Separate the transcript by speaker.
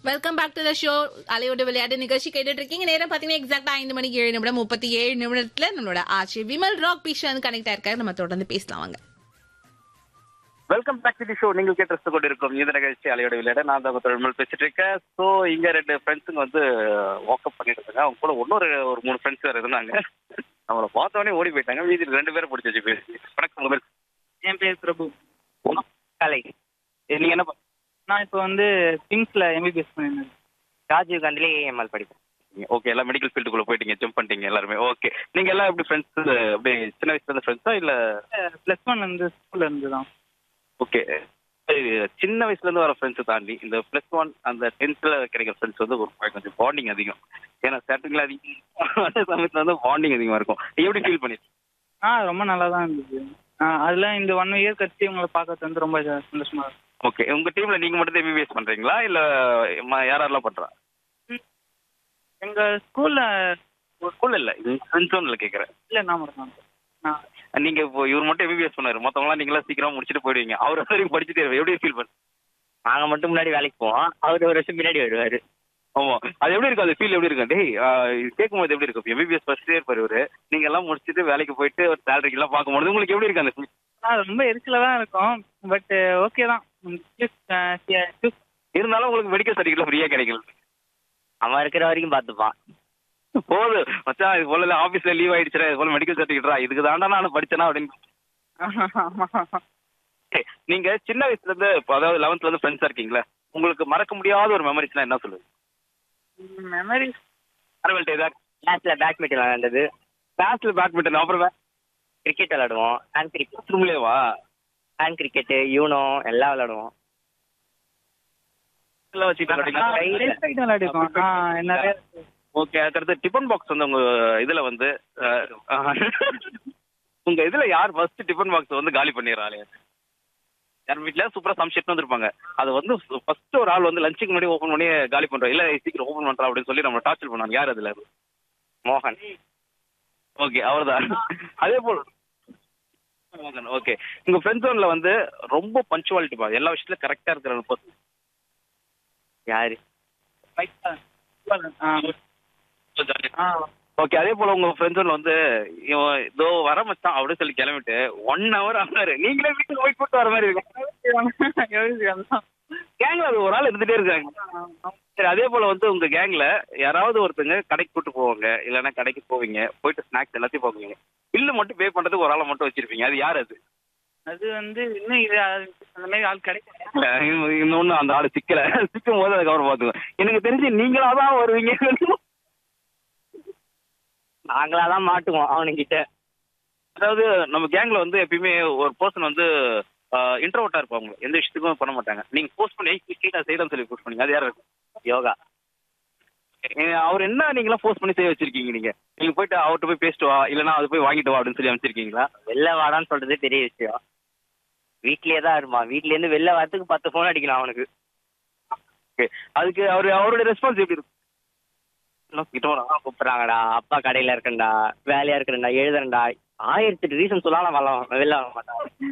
Speaker 1: Welcome back to the show அலையோட விளையாட்டு நிகழ்ச்சி கேட்டுட்டு இருக்கீங்க நேரம் பாத்தீங்கன்னா எக்ஸாக்டா ஐந்து மணிக்கு ஏழு நிமிடம் முப்பத்தி ஏழு நிமிடத்துல நம்மளோட ஆட்சி விமல் ராக் பீஷா வந்து கனெக்ட் ஆயிருக்காரு நம்ம தொடர்ந்து பேசலாம் வாங்க
Speaker 2: welcome back to the show நீங்கள் கேட்டு ரசித்து கொண்டிருக்கும் இந்த நிகழ்ச்சி அலையோட விளையாட நான் தான் தொழில் பேசிட்டு இருக்கேன் ஸோ இங்க ரெண்டு ஃப்ரெண்ட்ஸுங்க வந்து வாக்அப் பண்ணிட்டு இருக்காங்க அவங்க கூட இன்னொரு ஒரு மூணு ஃப்ரெண்ட்ஸ் வேறு இருந்தாங்க அவங்கள பார்த்தோன்னே ஓடி போயிட்டாங்க மீதி ரெண்டு பேரும் பிடிச்சி வச்சு பேசி வணக்கம் உங்க பேர்
Speaker 3: என் பேர் பிரபு
Speaker 2: கலை இது நீங்க என்ன பண்றீங்க?
Speaker 3: நான் இப்போ வந்து கிங்ஸ்ல எம்பிபிஎஸ் பண்ணிருந்தேன்
Speaker 4: ராஜீவ் காந்திலே ஏஎம்எல் படிப்பேன்
Speaker 2: ஓகே எல்லாம் மெடிக்கல் ஃபீல்டுக்குள்ள போயிட்டீங்க ஜம்ப் பண்ணிட்டீங்க எல்லாருமே ஓகே நீங்க எல்லாம் எப்படி ஃப்ரெண்ட்ஸ் அப்படியே சின்ன வயசுல இருந்து ஃப்ரெண்ட்ஸா இல்ல
Speaker 3: ப்ளஸ் ஒன் வந்து ஸ்கூல்ல இருந்து தான்
Speaker 2: ஓகே சின்ன வயசுல இருந்து வர ஃப்ரெண்ட்ஸ் தாண்டி இந்த பிளஸ் ஒன் அந்த டென்த்ல கிடைக்கிற ஃப்ரெண்ட்ஸ் வந்து ஒரு கொஞ்சம் பாண்டிங் அதிகம் ஏன்னா ஸ்டார்டிங்ல அதிகம் அதே சமயத்துல வந்து பாண்டிங் அதிகமா இருக்கும் எப்படி ஃபீல் பண்ணி
Speaker 3: ஆ ரொம்ப நல்லா தான் இருந்துச்சு ஆ, அதுல இந்த ஒன் இயர் கழிச்சு உங்களை பார்க்கறது வந்து ரொம்ப ஜா- சந்தோஷமா இருக்கு
Speaker 2: ஓகே உங்க டீம்ல நீங்க மட்டும் எம்பிபிஎஸ் பண்றீங்களா இல்ல ம- யார் யாரெல்லாம் பண்றா
Speaker 3: எங்க ஸ்கூல்ல
Speaker 2: உங்க ஸ்கூல்ல இல்ல ஃப்ரெண்ட்ஸ் ஒன்ல கேக்குறேன்
Speaker 3: இல்ல நான் மட்டும் தான் நான்
Speaker 2: நீங்க இப்போ இவர் மட்டும் எம்பிபிஎஸ் பண்ணாரு மத்தவங்க நீங்களா சீக்கிரமா முடிச்சுட்டு போயிடுவீங்க அவர் வரைக்கும் படிச்சுட்டு எப்படி ஃபீல் பண்ண
Speaker 4: நாங்க மட்டும் முன்னாடி வேலைக்கு போவோம் அவர் ஒரு வருஷம் பின்னாடி வருவாரு
Speaker 2: ஆமா அது எப்படி இருக்கும் அது ஃபீல் எப்படி இருக்கும் டேய் ஆஹ் இது கேட்கும்போது எப்படி இருக்கும் எம்பிபிஎஸ் ஃபர்ஸ்ட் இயர் பாரு இவரு நீங்க எல்லாம் முடிச்சுட்டு வேலைக்கு போயிட்டு ஒரு சேலரிக்கு எல்லாம் பார்க்கும்போது உங்களுக்கு எப்படி இருக்கு அந்த feel?
Speaker 3: ஆ, ரொம்ப எரிச்சலா தான் இருக்கும் பட் ஓகே தான் choose
Speaker 2: இருந்தாலும் உங்களுக்கு மெடிக்கல் சர்டிஃபிகேட் ஃப்ரீயா கிடைக்கல
Speaker 4: அவன் இருக்கிற வரைக்கும் பார்த்துப்பான்
Speaker 2: போது மச்சான் இது போல ஆபீஸ்ல லீவ் ஆயிடுச்சுடா இது போல மெடிக்கல் சர்டிஃபிகேட்டா இதுக்கு தாண்டா நான் படிச்சேனா அப்படின்னு நீங்க சின்ன வயசுல இருந்து இப்போ அதாவது லெவன்த்ல இருந்து ஃப்ரெண்ட்ஸா இருக்கீங்களா உங்களுக்கு மறக்க முடியாத ஒரு மெமரிஸ்னா என்ன சொல்லுங்க
Speaker 3: மெமரி
Speaker 2: அரவல்ட்ட ஏதாவது
Speaker 4: கிளாஸ்ல பேட்மிண்டன் விளையாண்டது
Speaker 2: கிளாஸ்ல பேட்மிண்டன் அப்புறம்
Speaker 4: கிரிக்கெட் விளையாடுவோம் ஹேண்ட் கிரிக்கெட்
Speaker 2: ரூம்லயே
Speaker 4: ஹேண்ட் கிரிக்கெட் யூனோ எல்லாம் விளையாடுவோம்
Speaker 2: எல்லாம் வச்சுட்டு விளையாடுவீங்களா?
Speaker 3: விளையாடிருக்கோம் ஆ நிறைய
Speaker 2: ஓகே அதுக்கடுத்து டிஃபன் பாக்ஸ் வந்து உங்க இதுல வந்து அஹ், உங்க இதுல யார் ஃபர்ஸ்ட் டிஃபன் பாக்ஸ் வந்து காலி பண்ணிடுறாங்க யார் வீட்ல சூப்பரா சமைச்சிட்டு வந்திருப்பாங்க அது வந்து ஃபர்ஸ்ட் ஒரு ஆள் வந்து லஞ்சுக்கு முன்னாடி ஓபன் பண்ணி காலி பண்றோம் இல்ல சீக்கிரம் ஓபன் பண்றா அப்படின்னு சொல்லி நம்ம டார்ச்சர் பண்ணாங்க யார் அதுல
Speaker 4: மோகன்
Speaker 2: ஓகே அவர்தான் அதே போல் ஓகே உங்க ஃப்ரெண்ட் ஜோன்ல வந்து ரொம்ப பஞ்சுவாலிட்டி பா எல்லா விஷயத்துல கரெக்டா இருக்கிற பர்சன்
Speaker 4: யாரு
Speaker 3: ஆ
Speaker 2: ஓகே அதே போல உங்க ஃப்ரெண்ட்ஸ் வந்து இவன் இதோ வர மச்சான் அப்படின்னு சொல்லி கிளம்பிட்டு ஒன் ஹவர் ஆனாரு நீங்களே வீட்டுக்கு போய் கூட்டு வர மாதிரி இருக்கு கேங்ல அது ஒரு ஆள் இருந்துட்டே இருக்காங்க சரி அதே போல வந்து உங்க கேங்ல யாராவது ஒருத்தங்க கடைக்கு கூட்டு போவாங்க இல்லைன்னா கடைக்கு போவீங்க போயிட்டு ஸ்நாக்ஸ் எல்லாத்தையும் போவீங்க பில்லு மட்டும் பே பண்றதுக்கு ஒரு ஆளை மட்டும் வச்சிருப்பீங்க அது யார் அது
Speaker 3: அது வந்து இன்னும் இது அது- அந்த மாதிரி ஆள் கிடைக்கல
Speaker 2: இன்னொன்னு அந்த ஆளு சிக்கல சிக்கும் போது அதுக்கப்புறம் பாத்துக்கோ எனக்கு தெரிஞ்சு நீங்களா தான் வருவீங்க
Speaker 4: நாங்களா தான் மாட்டுவோம் அவனுங்கிட்ட
Speaker 2: அதாவது நம்ம கேங்ல வந்து எப்பயுமே ஒரு பர்சன் வந்து இன்ட்ரோவர்ட்டா இருப்பாங்க எந்த விஷயத்துக்கும் பண்ண மாட்டாங்க நீங்க போஸ்ட் பண்ணி கீழே செய்யலாம் சொல்லி போஸ்ட் பண்ணீங்க அது யாரு
Speaker 4: யோகா
Speaker 2: ஏ, அவர் என்ன நீங்களாம் போஸ்ட் பண்ணி செய்ய வச்சிருக்கீங்க நீங்க நீங்க போயிட்டு அவர்கிட்ட போய் பேசிட்டு வா இல்லைன்னா அது போய் வாங்கிட்டு வா அப்படின்னு சொல்லி அமைச்சிருக்கீங்களா
Speaker 4: வெளில வாடான்னு சொல்றதே பெரிய விஷயம் வீட்லயே தான் இருப்பான் வீட்ல இருந்து வெளில வரதுக்கு பத்து ஃபோன் அடிக்கலாம் அவனுக்கு
Speaker 2: ஓகே அதுக்கு அவர் அவருடைய ரெஸ்பான்ஸ் எப்படி இருக்கும் இன்னும் கிட்ட வரா?
Speaker 4: அம்மா கூப்பிடுறாங்கடா அப்பா கடையில இருக்கேன்டா வேலையா இருக்கேன்டா எழுதுறேன்டா ஆயிரத்தி எட்டு ரீசன் சொல்லாம வரலாம் வெளில வர மாட்டான்